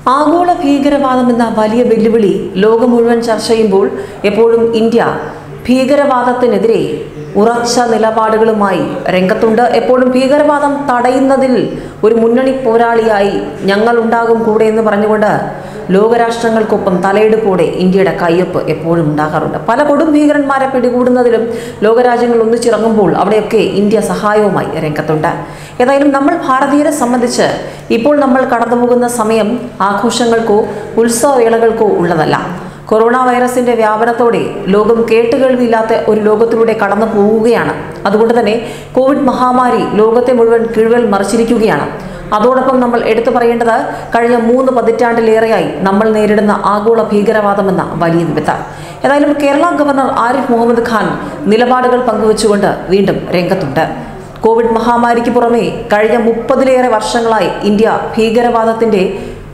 ആഗോള ഭീകരവാദം എന്ന വലിയ വെല്ലുവിളി ലോകം മുഴുവൻ ചർച്ച ചെയ്യുമ്പോൾ എപ്പോഴും ഇന്ത്യ ഭീകരവാദത്തിനെതിരെ ഉറച്ച നിലപാടുകളുമായി രംഗത്തുണ്ട് എപ്പോഴും ഭീകരവാദം തടയുന്നതിൽ ഒരു മുന്നണി പോരാളിയായി ഞങ്ങൾ ഉണ്ടാകും കൂടെ എന്ന് പറഞ്ഞുകൊണ്ട് ലോകരാഷ്ട്രങ്ങൾക്കൊപ്പം തലയെടുപ്പോടെ ഇന്ത്യയുടെ കയ്യൊപ്പ് എപ്പോഴും ഉണ്ടാകാറുണ്ട് പല കൊടും ഭീകരന്മാരെ പിടികൂടുന്നതിലും ലോകരാജ്യങ്ങൾ ഒന്നിച്ചിറങ്ങുമ്പോൾ അവിടെയൊക്കെ ഇന്ത്യ സഹായവുമായി രംഗത്തുണ്ട് ഏതായാലും നമ്മൾ ഭാരതീയരെ സംബന്ധിച്ച് ഇപ്പോൾ നമ്മൾ കടന്നുപോകുന്ന സമയം ആഘോഷങ്ങൾക്കോ ഉത്സവവേളകൾക്കോ ഉള്ളതല്ല കൊറോണ വൈറസിന്റെ വ്യാപനത്തോടെ ലോകം കേട്ടുകേൾവിയില്ലാത്ത ഒരു ലോകത്തിലൂടെ കടന്നു പോവുകയാണ് അതുകൊണ്ട് തന്നെ കോവിഡ് മഹാമാരി ലോകത്തെ മുഴുവൻ കീഴ്വൽ മറിച്ചിരിക്കുകയാണ് അതോടൊപ്പം നമ്മൾ എടുത്തു പറയേണ്ടത് കഴിഞ്ഞ മൂന്ന് പതിറ്റാണ്ടിലേറെയായി നമ്മൾ നേരിടുന്ന ആഗോള ഭീകരവാദമെന്ന വലിയ വിപത്ത് ഏതായാലും കേരള ഗവർണർ ആരിഫ് മുഹമ്മദ് ഖാൻ നിലപാടുകൾ പങ്കുവച്ചുകൊണ്ട് വീണ്ടും രംഗത്തുണ്ട് കോവിഡ് മഹാമാരിക്ക് പുറമെ കഴിഞ്ഞ മുപ്പതിലേറെ വർഷങ്ങളായി ഇന്ത്യ ഭീകരവാദത്തിന്റെ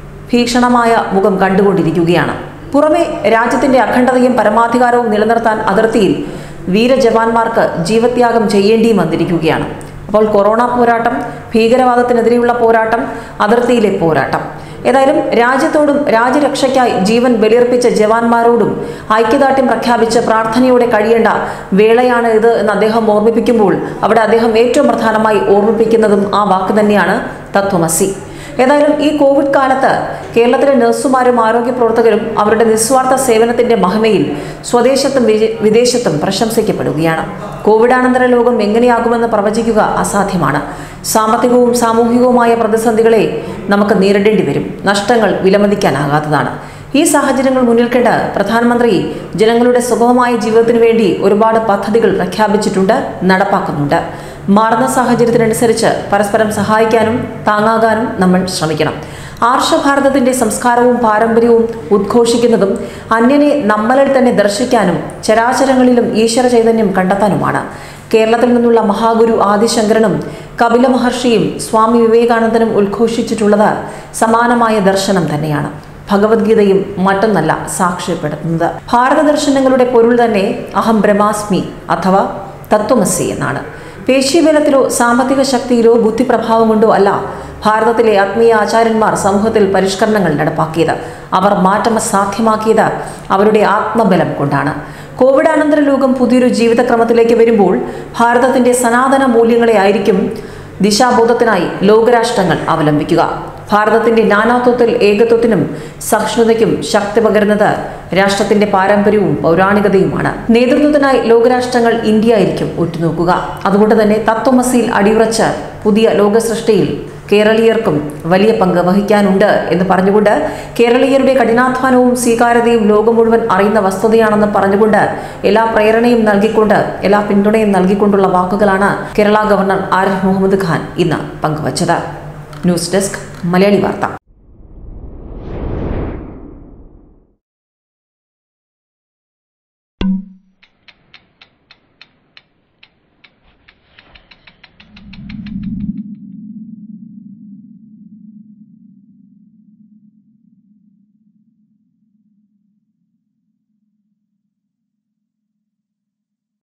ഭീഷണമായ മുഖം കണ്ടുകൊണ്ടിരിക്കുകയാണ് പുറമെ രാജ്യത്തിന്റെ അഖണ്ഡതയും പരമാധികാരവും നിലനിർത്താൻ അതിർത്തിയിൽ വീരജവാന്മാർക്ക് ജീവത്യാഗം ചെയ്യേണ്ടിയും വന്നിരിക്കുകയാണ് അപ്പോൾ കൊറോണ പോരാട്ടം ഭീകരവാദത്തിനെതിരെയുള്ള പോരാട്ടം അതിർത്തിയിലെ പോരാട്ടം ഏതായാലും രാജ്യത്തോടും രാജ്യരക്ഷയ്ക്കായി ജീവൻ ബലിയർപ്പിച്ച ജവാന്മാരോടും ഐക്യദാർഢ്യം പ്രഖ്യാപിച്ച് പ്രാർത്ഥനയോടെ കഴിയേണ്ട വേളയാണ് ഇത് എന്ന് അദ്ദേഹം ഓർമ്മിപ്പിക്കുമ്പോൾ അവിടെ അദ്ദേഹം ഏറ്റവും പ്രധാനമായി ഓർമ്മിപ്പിക്കുന്നതും ആ വാക്ക് തന്നെയാണ് തത്വമസി ഏതായാലും ഈ കോവിഡ് കാലത്ത് കേരളത്തിലെ നഴ്സുമാരും ആരോഗ്യ പ്രവർത്തകരും അവരുടെ നിസ്വാർത്ഥ സേവനത്തിന്റെ മഹിമയിൽ സ്വദേശത്തും വിജ- വിദേശത്തും പ്രശംസിക്കപ്പെടുകയാണ് കോവിഡാനന്തര ലോകം എങ്ങനെയാകുമെന്ന് പ്രവചിക്കുക അസാധ്യമാണ് സാമ്പത്തികവും സാമൂഹികവുമായ പ്രതിസന്ധികളെ നമുക്ക് നേരിടേണ്ടി വരും നഷ്ടങ്ങൾ വിലമതിക്കാനാകാത്തതാണ് ഈ സാഹചര്യങ്ങൾ മുന്നിൽ കണ്ട് പ്രധാനമന്ത്രി ജനങ്ങളുടെ സുഗമമായ ജീവിതത്തിനു വേണ്ടി ഒരുപാട് പദ്ധതികൾ പ്രഖ്യാപിച്ചിട്ടുണ്ട് നടപ്പാക്കുന്നുണ്ട് മാറുന്ന സാഹചര്യത്തിനനുസരിച്ച് പരസ്പരം സഹായിക്കാനും താങ്ങാകാനും നമ്മൾ ശ്രമിക്കണം ആർഷഭാരതത്തിന്റെ സംസ്കാരവും പാരമ്പര്യവും ഉദ്ഘോഷിക്കുന്നതും അന്യനെ നമ്മളിൽ തന്നെ ദർശിക്കാനും ചരാചരങ്ങളിലും ഈശ്വര ചൈതന്യം കണ്ടെത്താനുമാണ് കേരളത്തിൽ നിന്നുള്ള മഹാഗുരു ആദിശങ്കരനും കപില മഹർഷിയും സ്വാമി വിവേകാനന്ദനും ഉദ്ഘോഷിച്ചിട്ടുള്ളത് സമാനമായ ദർശനം തന്നെയാണ് ഭഗവത്ഗീതയും മറ്റൊന്നല്ല സാക്ഷ്യപ്പെടുത്തുന്നത് ഭാരത ദർശനങ്ങളുടെ പൊരുൾ തന്നെ അഹം ബ്രഹ്മാസ്മി അഥവാ തത്വമസി എന്നാണ് പേശീബലത്തിലോ സാമ്പത്തിക ശക്തിയിലോ ബുദ്ധിപ്രഭാവം കൊണ്ടോ അല്ല ഭാരതത്തിലെ ആത്മീയ ആചാര്യന്മാർ സമൂഹത്തിൽ പരിഷ്കരണങ്ങൾ നടപ്പാക്കിയത് അവർ മാറ്റം സാധ്യമാക്കിയത് അവരുടെ ആത്മബലം കൊണ്ടാണ് കോവിഡാനന്തര ലോകം പുതിയൊരു ജീവിതക്രമത്തിലേക്ക് വരുമ്പോൾ ഭാരതത്തിന്റെ സനാതന മൂല്യങ്ങളെ ആയിരിക്കും ദിശാബോധത്തിനായി ലോകരാഷ്ട്രങ്ങൾ അവലംബിക്കുക ഭാരതത്തിന്റെ നാനാത്വത്തിൽ ഏകത്വത്തിനും സഹിഷ്ണുതയ്ക്കും ശക്തി പകരുന്നത് രാഷ്ട്രത്തിന്റെ പാരമ്പര്യവും പൗരാണികതയുമാണ് നേതൃത്വത്തിനായി ലോകരാഷ്ട്രങ്ങൾ ഇന്ത്യ ആയിരിക്കും ഉറ്റുനോക്കുക അതുകൊണ്ട് തന്നെ തത്വമസിയിൽ അടിയുറച്ച് പുതിയ ലോക സൃഷ്ടിയിൽ കേരളീയർക്കും വലിയ പങ്ക് വഹിക്കാനുണ്ട് എന്ന് പറഞ്ഞുകൊണ്ട് കേരളീയരുടെ കഠിനാധ്വാനവും സ്വീകാര്യതയും ലോകം മുഴുവൻ അറിയുന്ന വസ്തുതയാണെന്ന് പറഞ്ഞുകൊണ്ട് എല്ലാ പ്രേരണയും നൽകിക്കൊണ്ട് എല്ലാ പിന്തുണയും നൽകിക്കൊണ്ടുള്ള വാക്കുകളാണ് കേരള ഗവർണർ ആരിഫ് മുഹമ്മദ് ഖാൻ ഇന്ന് പങ്കുവച്ചത് ന്യൂസ് ഡെസ്ക് മലയാളി വാർത്ത